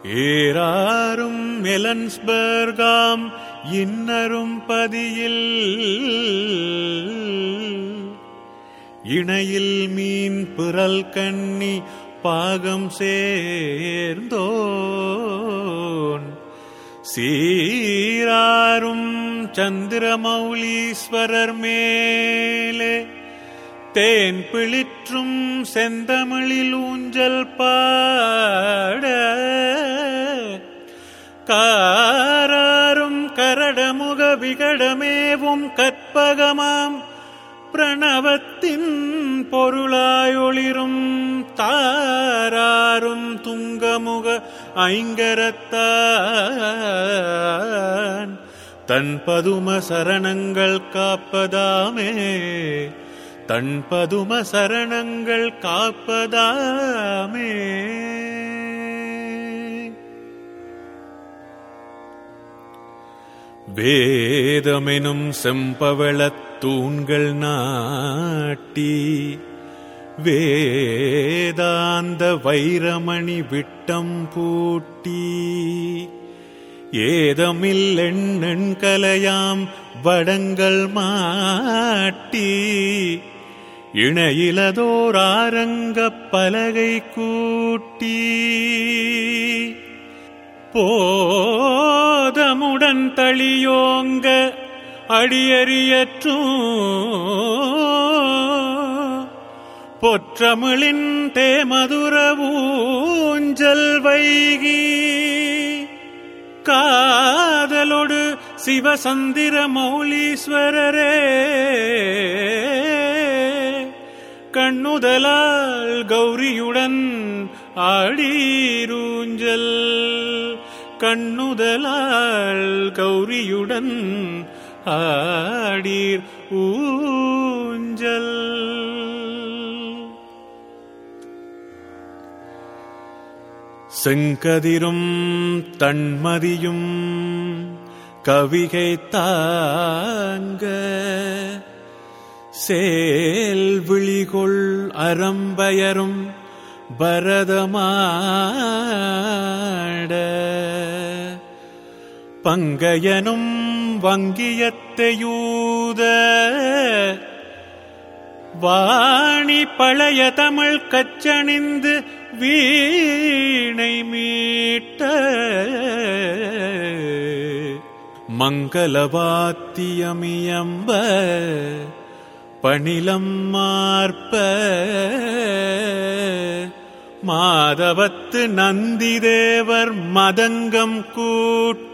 ஏறாரும் எலன்ஸ்பர்காம் இன்னரும் பதியில் இணையில் மீன் பிறல் கண்ணி பாகம் சேர்ந்தோன் சீராரும் சந்திரமௌலீஸ்வரர் மேலே தேன் பிளிற்றும் செந்தமிழில் ஊஞ்சல் பாட காராரும் கரடமுக விகடமேவும் கற்பகமாம் பிரணவத்தின் பொருளாயொளிரும் தாராரும் துங்கமுக ஐங்கரத்தான் தன் பதும சரணங்கள் காப்பதாமே தன் பதும சரணங்கள் காப்பதாமே வேதமெனும் செம்பவளத் தூண்கள் நாட்டி வேதாந்த வைரமணி விட்டம் பூட்டி ஏதமில் எண்ணெண் கலையாம் வடங்கள் மாட்டி இணையிலதோர் ஆரங்கப் பலகை கூட்டி போதமுடன் தளியோங்க அடியறியற்றும் பொற்றமிழின் தேமதுர ஊஞ்சல் வைகி காதலொடு சிவசந்திர மௌலீஸ்வரரே கண்ணுதலால் கௌரியுடன் ஆடீரூஞ்சல் கண்ணுதலால் கௌரியுடன் ஆடீர் ஊஞ்சல் செங்கதிரும் தன்மதியும் கவிகை தாங்க சேல் விழிகொள் அறம்பயரும் பரதமாட பங்கையனும் வங்கியத்தையூத வாணி பழைய தமிழ் கச்சணிந்து வீணை மீட்ட மங்களவாத்தியமியம்ப பணிலம் மார்ப்ப மாதவத்து நந்திதேவர் மதங்கம் கூட்ட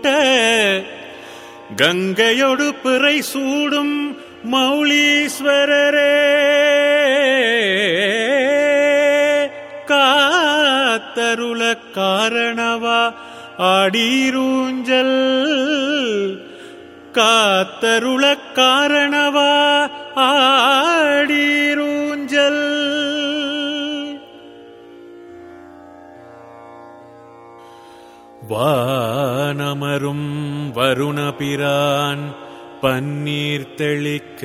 கங்கையொடு பிறை சூடும் மௌலீஸ்வரரே காத்தருள காரணவா ஆடீரூஞ்சல் காத்தருள காரணவா ஆடீரூஞ்சல் வானமரும் வருணபிரான் பன்னீர் தெளிக்க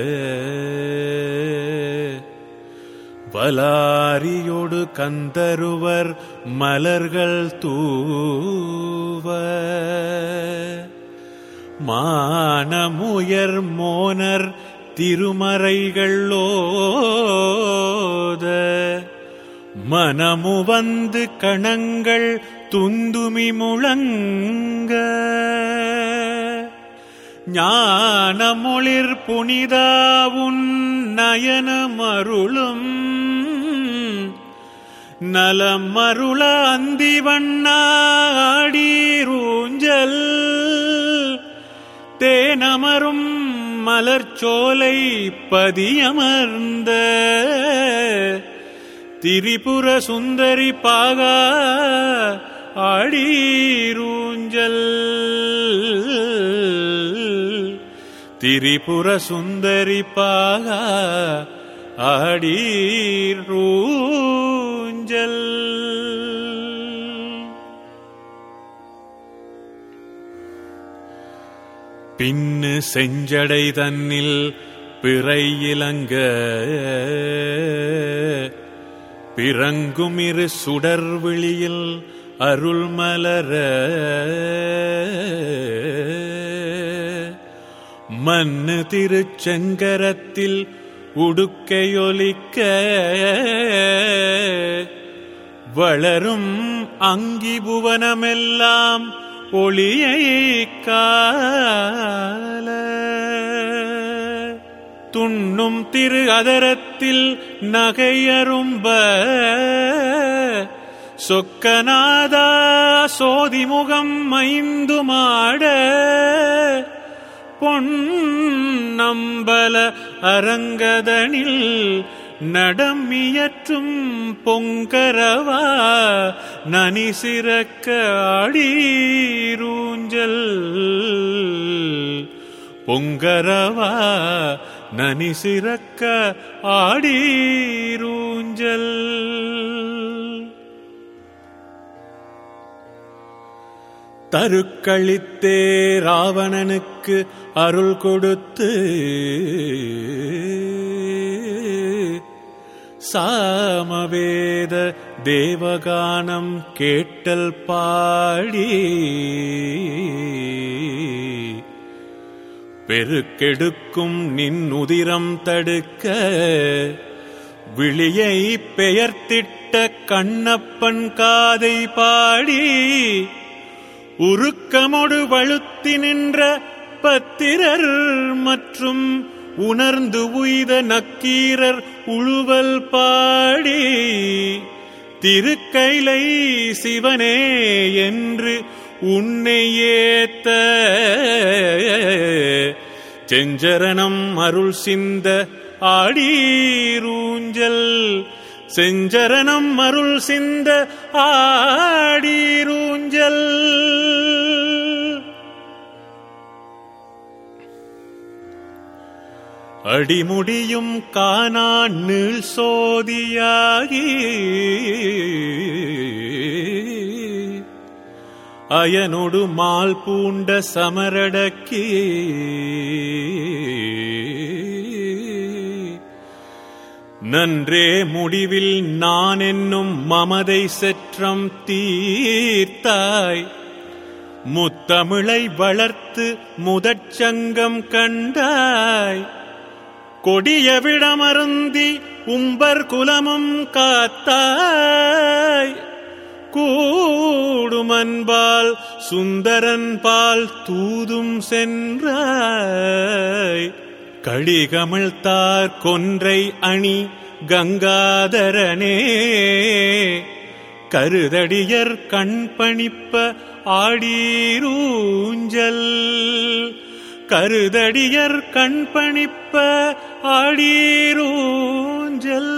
வலாரியோடு கந்தருவர் மலர்கள் தூவ மானமுயர் மோனர் திருமறைகள் ஓத மனமு வந்து கணங்கள் துந்துமி முழங்க ஞானமொளிர் புனிதாவுன் நயனமருளும் நலம் மருள அந்தி வண்ணாடீரூஞ்சல் தேனமரும் மலர்ச்சோலை பதியமர்ந்த திரிபுர சுந்தரி பாகா ஆடீரூஞ்சல் திரிபுர சுந்தரி பாகா ஆடீரூஞ்சல் பின்னு செஞ்சடை தன்னில் பிறை இலங்க பிறங்குமிரு சுடர் விழியில் அருள் மலர மண்ணு திருச்செங்கரத்தில் உடுக்கையொலிக்க வளரும் அங்கி புவனமெல்லாம் ஒளியை கால துண்ணும் திரு அதரத்தில் நகையரும்ப சொக்கநாதா சோதிமுகம் மைந்துமாட பொன்னம்பல அரங்கதனில் நடமியற்றும் பொங்கரவா நனி சிறக்க ஆடீரூஞ்சல் பொங்கரவா நனி சிறக்க ஆடீரூஞ்சல் தருக்களித்தே ராவணனுக்கு அருள் கொடுத்து சாமவேத தேவகானம் கேட்டல் பாடி பெருக்கெடுக்கும் நின் உதிரம் தடுக்க விழியை பெயர்த்திட்ட கண்ணப்பன் காதை பாடி உருக்கமொடு வழுத்தி நின்ற பத்திரர் மற்றும் உணர்ந்து உய்த நக்கீரர் உழுவல் பாடி திருக்கைலை சிவனே என்று உன்னை ஏத்த செஞ்சரணம் அருள் சிந்த ஆடீரூஞ்சல் செஞ்சரணம் அருள் சிந்த ஆடீரூஞ்சல் அடிமுடியும் காணான் நீள் சோதியாகி அயனொடு மால் பூண்ட சமரடக்கி நன்றே முடிவில் நான் என்னும் மமதை செற்றம் தீர்த்தாய் முத்தமிழை வளர்த்து முதற்சங்கம் கண்டாய் கொடிய விடமருந்தி உம்பர் குலமும் காத்தாய் கூடுமன்பால் சுந்தரன் பால் தூதும் சென்றாய் கடிகமிழ்த்தார் கொன்றை அணி கங்காதரனே கருதடியர் கண் பணிப்ப ஆடீரூஞ்சல் கருதடியர் கண் பணிப்ப ஆடீரூஞ்சல்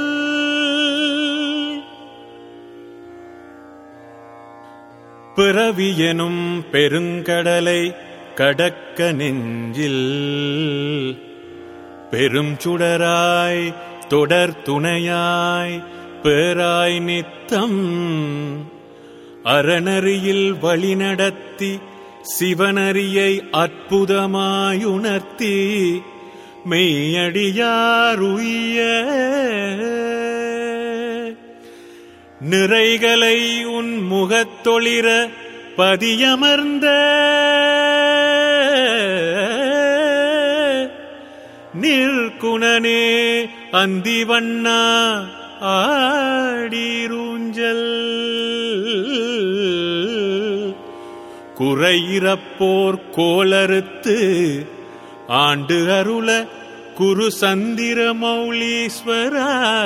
பிறவியெனும் பெருங்கடலை கடக்க நெஞ்சில் பெரும் சுடராய் தொடர் துணையாய் பேராய் நித்தம் அறநறியில் வழிநடத்தி சிவனரியை அற்புதமாயுணர்த்தி மெய்யடியார் உய்ய நிறைகளை உன் முகத்தொளிர பதியமர்ந்த நிற்குணனே அந்திவண்ணா ஆடீரூஞ்சல் குறையிறப்போர் கோலறுத்து ஆண்டு அருள குரு சந்திர மௌலீஸ்வரா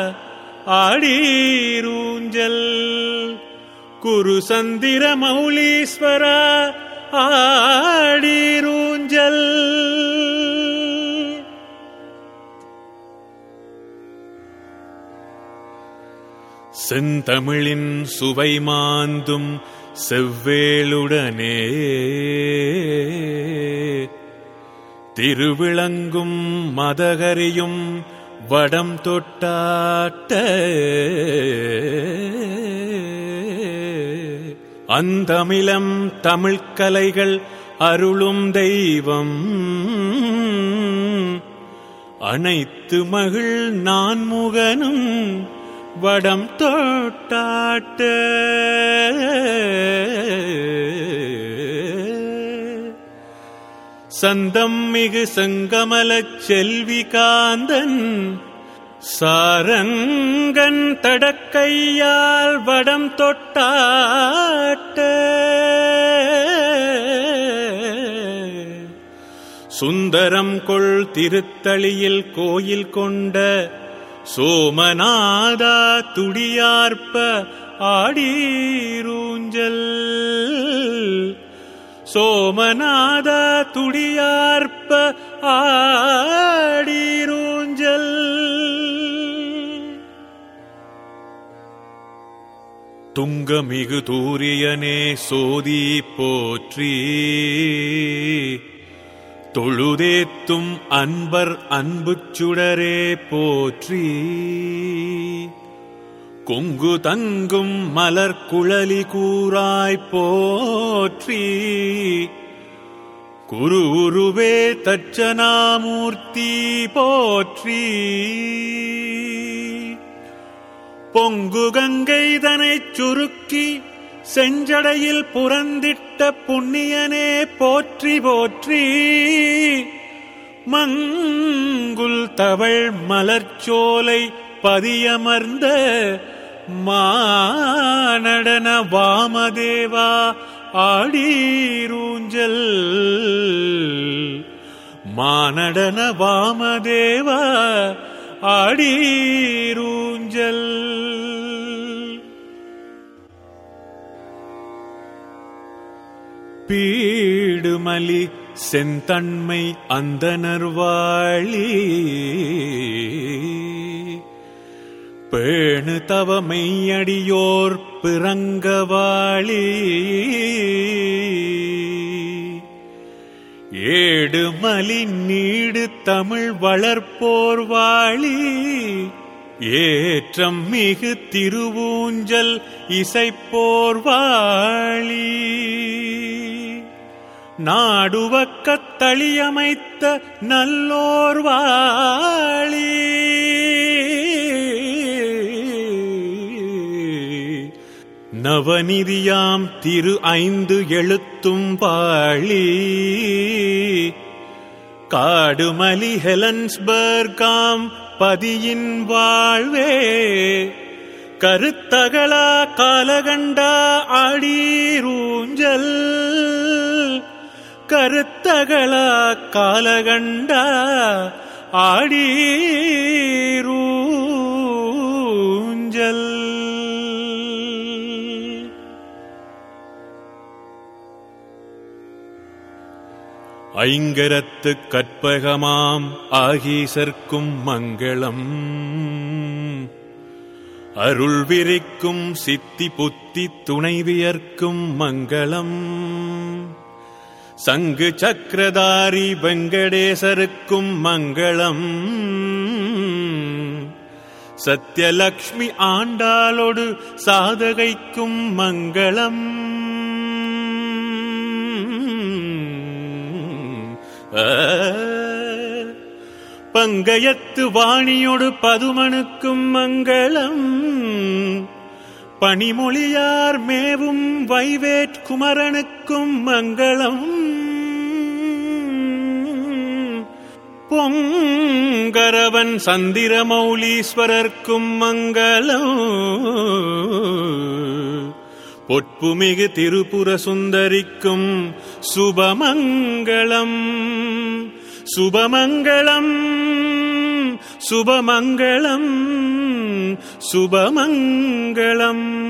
ஆடீரூஞ்சல் குரு சந்திர மௌலீஸ்வரா ஆடீரூஞ்சல் செந்தமிழின் சுவை மாந்தும் செவ்வேளுடனே திருவிளங்கும் மதகரியும் வடம் தொட்டாட்ட அந்தமிழம் தமிழ்கலைகள் அருளும் தெய்வம் அனைத்து மகிழ் நான் முகனும் வடம் தொட்டாட்ட சந்தம் மிகு செங்கமலச் செல்வி காந்தன் சாரங்கன் தடக்கையால் வடம் தொட்டாட்ட சுந்தரம் கொள் திருத்தளியில் கோயில் கொண்ட சோமநாதா துடியார்ப்ப ஆடீரூஞ்சல் சோமநாதா துடியார்ப்ப ஆடீரூஞ்சல் துங்கமிகு தூரியனே சோதி போற்றி தொழுதேத்தும் அன்பர் அன்புச் சுடரே போற்றி கொங்கு தங்கும் மலர் குழலி கூறாய் போற்றி குரு உருவே தட்சணாமூர்த்தி போற்றி பொங்கு கங்கைதனைச் சுருக்கி செஞ்சடையில் புறந்திட்ட புண்ணியனே போற்றி போற்றி மங்குல் தவள் மலர்ச்சோலை பதியமர்ந்த மானடன வாமதேவா ஆடீரூஞ்சல் மானடன வாமதேவா ஆடீரூஞ்சல் பீடுமலி செந்தன்மை அந்தனர்வாழி பேணு தவமையடியோர் பிறங்கவாளி ஏடுமலி நீடு தமிழ் வளர்ப்போர் வாழி ஏற்றம் மிகு திருவூஞ்சல் இசைப்போர் வாழி நாடுவக்கத் தளியமைத்த நல்லோர் வாழி நவநிதியாம் திரு ஐந்து எழுத்தும் வாழி காடுமலி ஹெலன்ஸ்பர்காம் பதியின் வாழ்வே கருத்தகளா காலகண்டா ஆடீரூஞ்சல் கருத்தகளா காலகண்டா ஆடீரூஞ்சல் ஐங்கரத்து கற்பகமாம் ஆகீசர்க்கும் மங்களம் அருள் விரிக்கும் சித்தி புத்தி துணைவியர்க்கும் மங்களம் சங்கு சக்கரதாரி வெங்கடேசருக்கும் மங்களம் சத்யலக்ஷ்மி ஆண்டாளோடு சாதகைக்கும் மங்களம் ஆ, பங்கயத்து வாணியொடு பதுமனுக்கும் மங்களம் பனிமொழியார் மேவும் வைவேற் குமரனுக்கும் மங்களம் பொங்கரவன் சந்திரமௌலீஸ்வரர்க்கும் மங்களம் பொற்புமிகு திருப்புர சுந்தரிக்கும் சுபமங்களம் சுபமங்களம் சுபமங்களம் சுபமங்களம்